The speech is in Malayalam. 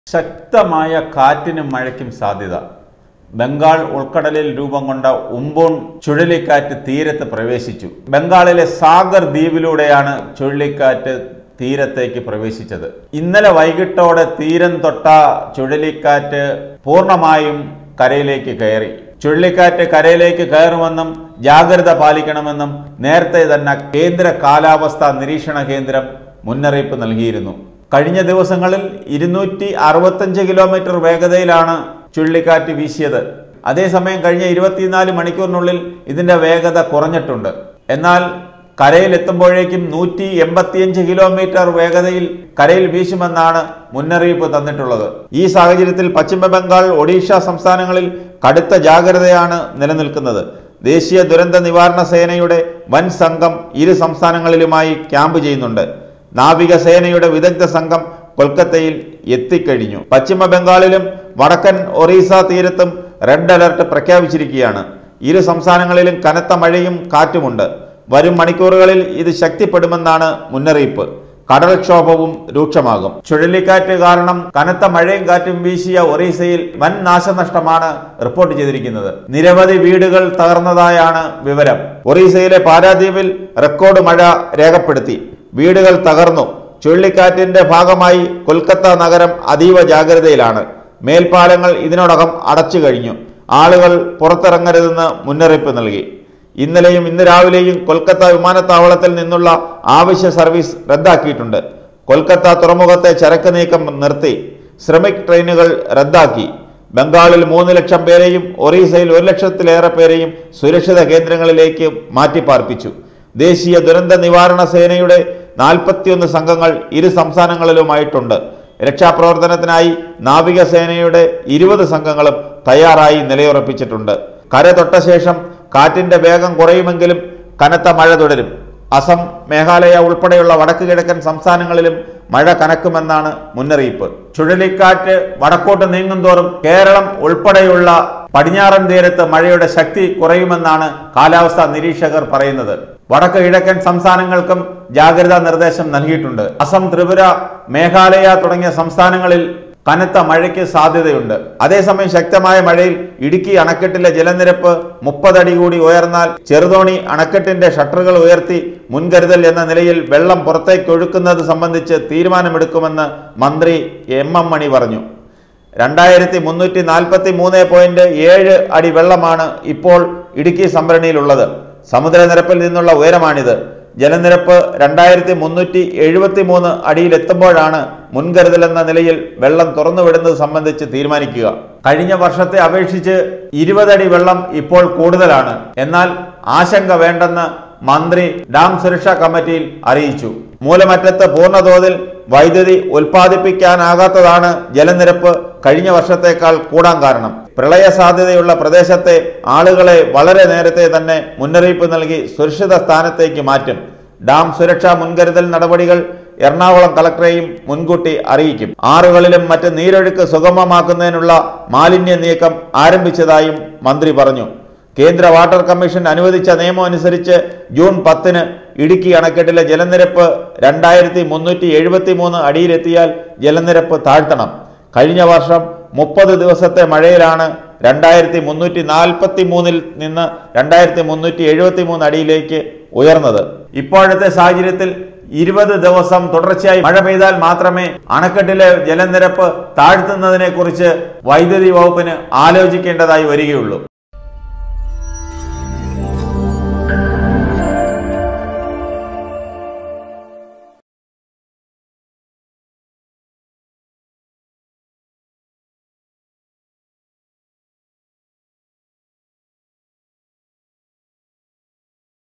ശക്തമായ കാറ്റിനും മഴയ്ക്കും സാധ്യത ബംഗാൾ ഉൾക്കടലിൽ രൂപം കൊണ്ട ഉംബോൺ ചുഴലിക്കാറ്റ് തീരത്ത് പ്രവേശിച്ചു ബംഗാളിലെ സാഗർ ദ്വീപിലൂടെയാണ് ചുഴലിക്കാറ്റ് തീരത്തേക്ക് പ്രവേശിച്ചത് ഇന്നലെ വൈകിട്ടോടെ തീരം തൊട്ട ചുഴലിക്കാറ്റ് പൂർണ്ണമായും കരയിലേക്ക് കയറി ചുഴലിക്കാറ്റ് കരയിലേക്ക് കയറുമെന്നും ജാഗ്രത പാലിക്കണമെന്നും നേരത്തെ തന്നെ കേന്ദ്ര കാലാവസ്ഥാ നിരീക്ഷണ കേന്ദ്രം മുന്നറിയിപ്പ് നൽകിയിരുന്നു കഴിഞ്ഞ ദിവസങ്ങളിൽ ഇരുന്നൂറ്റി അറുപത്തഞ്ച് കിലോമീറ്റർ വേഗതയിലാണ് ചുഴലിക്കാറ്റ് വീശിയത് അതേസമയം കഴിഞ്ഞ ഇരുപത്തിനാല് മണിക്കൂറിനുള്ളിൽ ഇതിന്റെ വേഗത കുറഞ്ഞിട്ടുണ്ട് എന്നാൽ കരയിലെത്തുമ്പോഴേക്കും നൂറ്റി എൺപത്തിയഞ്ച് കിലോമീറ്റർ വേഗതയിൽ കരയിൽ വീശുമെന്നാണ് മുന്നറിയിപ്പ് തന്നിട്ടുള്ളത് ഈ സാഹചര്യത്തിൽ പശ്ചിമ ബംഗാൾ ഒഡീഷ സംസ്ഥാനങ്ങളിൽ കടുത്ത ജാഗ്രതയാണ് നിലനിൽക്കുന്നത് ദേശീയ ദുരന്ത നിവാരണ സേനയുടെ വൻ സംഘം ഇരു സംസ്ഥാനങ്ങളിലുമായി ക്യാമ്പ് ചെയ്യുന്നുണ്ട് നാവികസേനയുടെ വിദഗ്ധ സംഘം കൊൽക്കത്തയിൽ എത്തിക്കഴിഞ്ഞു പശ്ചിമ ബംഗാളിലും വടക്കൻ ഒറീസ തീരത്തും റെഡ് അലർട്ട് പ്രഖ്യാപിച്ചിരിക്കുകയാണ് ഇരു സംസ്ഥാനങ്ങളിലും കനത്ത മഴയും കാറ്റുമുണ്ട് വരും മണിക്കൂറുകളിൽ ഇത് ശക്തിപ്പെടുമെന്നാണ് മുന്നറിയിപ്പ് കടൽക്ഷോഭവും രൂക്ഷമാകും ചുഴലിക്കാറ്റ് കാരണം കനത്ത മഴയും കാറ്റും വീശിയ ഒറീസയിൽ വൻ നാശനഷ്ടമാണ് റിപ്പോർട്ട് ചെയ്തിരിക്കുന്നത് നിരവധി വീടുകൾ തകർന്നതായാണ് വിവരം ഒറീസയിലെ പാരാദ്വീപിൽ റെക്കോർഡ് മഴ രേഖപ്പെടുത്തി വീടുകൾ തകർന്നു ചുഴലിക്കാറ്റിന്റെ ഭാഗമായി കൊൽക്കത്ത നഗരം അതീവ ജാഗ്രതയിലാണ് മേൽപ്പാലങ്ങൾ ഇതിനോടകം അടച്ചു കഴിഞ്ഞു ആളുകൾ പുറത്തിറങ്ങരുതെന്ന് മുന്നറിയിപ്പ് നൽകി ഇന്നലെയും ഇന്ന് രാവിലെയും കൊൽക്കത്ത വിമാനത്താവളത്തിൽ നിന്നുള്ള ആവശ്യ സർവീസ് റദ്ദാക്കിയിട്ടുണ്ട് കൊൽക്കത്ത തുറമുഖത്തെ ചരക്ക് നീക്കം നിർത്തി ശ്രമിക് ട്രെയിനുകൾ റദ്ദാക്കി ബംഗാളിൽ മൂന്ന് ലക്ഷം പേരെയും ഒറീസയിൽ ഒരു ലക്ഷത്തിലേറെ പേരെയും സുരക്ഷിത കേന്ദ്രങ്ങളിലേക്ക് മാറ്റിപ്പാർപ്പിച്ചു ദേശീയ ദുരന്ത നിവാരണ സേനയുടെ നാൽപ്പത്തിയൊന്ന് സംഘങ്ങൾ ഇരു സംസ്ഥാനങ്ങളിലുമായിട്ടുണ്ട് രക്ഷാപ്രവർത്തനത്തിനായി നാവികസേനയുടെ ഇരുപത് സംഘങ്ങളും തയ്യാറായി നിലയുറപ്പിച്ചിട്ടുണ്ട് കര തൊട്ട ശേഷം കാറ്റിന്റെ വേഗം കുറയുമെങ്കിലും കനത്ത മഴ തുടരും അസം മേഘാലയ ഉൾപ്പെടെയുള്ള വടക്ക് കിഴക്കൻ സംസ്ഥാനങ്ങളിലും മഴ കനക്കുമെന്നാണ് മുന്നറിയിപ്പ് ചുഴലിക്കാറ്റ് വടക്കോട്ട് നീങ്ങുന്തോറും കേരളം ഉൾപ്പെടെയുള്ള പടിഞ്ഞാറൻ തീരത്ത് മഴയുടെ ശക്തി കുറയുമെന്നാണ് കാലാവസ്ഥാ നിരീക്ഷകർ പറയുന്നത് വടക്ക് കിഴക്കൻ സംസ്ഥാനങ്ങൾക്കും ജാഗ്രതാ നിർദ്ദേശം നൽകിയിട്ടുണ്ട് അസം ത്രിപുര മേഘാലയ തുടങ്ങിയ സംസ്ഥാനങ്ങളിൽ കനത്ത മഴയ്ക്ക് സാധ്യതയുണ്ട് അതേസമയം ശക്തമായ മഴയിൽ ഇടുക്കി അണക്കെട്ടിലെ ജലനിരപ്പ് മുപ്പതടി കൂടി ഉയർന്നാൽ ചെറുതോണി അണക്കെട്ടിന്റെ ഷട്ടറുകൾ ഉയർത്തി മുൻകരുതൽ എന്ന നിലയിൽ വെള്ളം പുറത്തേക്ക് ഒഴുക്കുന്നത് സംബന്ധിച്ച് തീരുമാനമെടുക്കുമെന്ന് മന്ത്രി എം എം മണി പറഞ്ഞു രണ്ടായിരത്തി മുന്നൂറ്റി നാൽപ്പത്തി മൂന്ന് പോയിന്റ് ഏഴ് അടി വെള്ളമാണ് ഇപ്പോൾ ഇടുക്കി സംഭരണിയിലുള്ളത് സമുദ്രനിരപ്പിൽ നിന്നുള്ള ഉയരമാണിത് ജലനിരപ്പ് രണ്ടായിരത്തി മുന്നൂറ്റി എഴുപത്തി മൂന്ന് അടിയിലെത്തുമ്പോഴാണ് മുൻകരുതലെന്ന നിലയിൽ വെള്ളം തുറന്നുവിടുന്നത് സംബന്ധിച്ച് തീരുമാനിക്കുക കഴിഞ്ഞ വർഷത്തെ അപേക്ഷിച്ച് ഇരുപതടി വെള്ളം ഇപ്പോൾ കൂടുതലാണ് എന്നാൽ ആശങ്ക വേണ്ടെന്ന് മന്ത്രി ഡാം സുരക്ഷാ കമ്മിറ്റിയിൽ അറിയിച്ചു മൂലമറ്റത്ത് പൂർണ്ണതോതിൽ വൈദ്യുതി ഉൽപ്പാദിപ്പിക്കാനാകാത്തതാണ് ജലനിരപ്പ് കഴിഞ്ഞ വർഷത്തേക്കാൾ കൂടാൻ കാരണം പ്രളയ സാധ്യതയുള്ള പ്രദേശത്തെ ആളുകളെ വളരെ നേരത്തെ തന്നെ മുന്നറിയിപ്പ് നൽകി സുരക്ഷിത സ്ഥാനത്തേക്ക് മാറ്റും ഡാം സുരക്ഷാ മുൻകരുതൽ നടപടികൾ എറണാകുളം കളക്ടറെയും മുൻകൂട്ടി അറിയിക്കും ആറുകളിലും മറ്റ് നീരൊഴുക്ക് സുഗമമാക്കുന്നതിനുള്ള മാലിന്യ നീക്കം ആരംഭിച്ചതായും മന്ത്രി പറഞ്ഞു കേന്ദ്ര വാട്ടർ കമ്മീഷൻ അനുവദിച്ച നിയമം അനുസരിച്ച് ജൂൺ പത്തിന് ഇടുക്കി അണക്കെട്ടിലെ ജലനിരപ്പ് രണ്ടായിരത്തി മുന്നൂറ്റി എഴുപത്തി മൂന്ന് അടിയിലെത്തിയാൽ ജലനിരപ്പ് താഴ്ത്തണം കഴിഞ്ഞ വർഷം മുപ്പത് ദിവസത്തെ മഴയിലാണ് രണ്ടായിരത്തി മുന്നൂറ്റി നാൽപ്പത്തി മൂന്നിൽ നിന്ന് രണ്ടായിരത്തി മുന്നൂറ്റി എഴുപത്തി മൂന്ന് അടിയിലേക്ക് ഉയർന്നത് ഇപ്പോഴത്തെ സാഹചര്യത്തിൽ ഇരുപത് ദിവസം തുടർച്ചയായി മഴ പെയ്താൽ മാത്രമേ അണക്കെട്ടിലെ ജലനിരപ്പ് താഴ്ത്തുന്നതിനെ കുറിച്ച് വൈദ്യുതി വകുപ്പിന് ആലോചിക്കേണ്ടതായി വരികയുള്ളൂ